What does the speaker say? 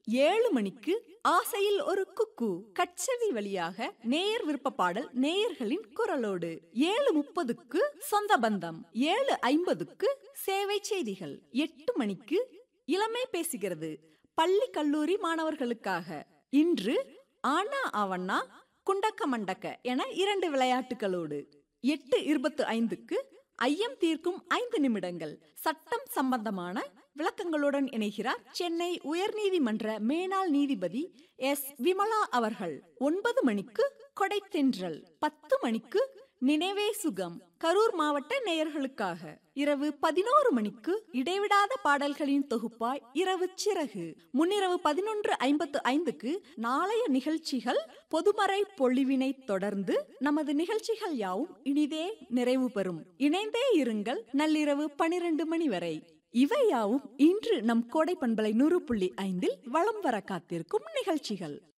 ஏழு மணிக்கு ஆசையில் ஒரு குக்கு கட்செவி வழியாக நேயர் விருப்ப பாடல் நேயர்களின் குரலோடு ஏழு முப்பதுக்கு சொந்த பந்தம் ஏழு ஐம்பதுக்கு சேவை செய்திகள் எட்டு மணிக்கு இளமை பேசுகிறது பள்ளி கல்லூரி மாணவர்களுக்காக இன்று ஆனா அவண்ணா குண்டக்க மண்டக்க என இரண்டு விளையாட்டுகளோடு எட்டு இருபத்து ஐந்துக்கு ஐயம் தீர்க்கும் ஐந்து நிமிடங்கள் சட்டம் சம்பந்தமான விளக்கங்களுடன் இணைகிறார் சென்னை உயர்நீதிமன்ற மேனாள் நீதிபதி எஸ் விமலா அவர்கள் ஒன்பது மணிக்கு கொடைத்தென்றல் பத்து மணிக்கு நினைவே சுகம் கரூர் மாவட்ட நேயர்களுக்காக இரவு பதினோரு மணிக்கு இடைவிடாத பாடல்களின் தொகுப்பாய் இரவு சிறகு முன்னிரவு பதினொன்று ஐம்பத்து ஐந்துக்கு நாளைய நிகழ்ச்சிகள் பொதுமறை பொழிவினை தொடர்ந்து நமது நிகழ்ச்சிகள் யாவும் இனிதே நிறைவு பெறும் இணைந்தே இருங்கள் நள்ளிரவு பனிரெண்டு மணி வரை இவையாவும் இன்று நம் கோடை பண்பலை நூறு புள்ளி ஐந்தில் வளம் வர காத்திருக்கும் நிகழ்ச்சிகள்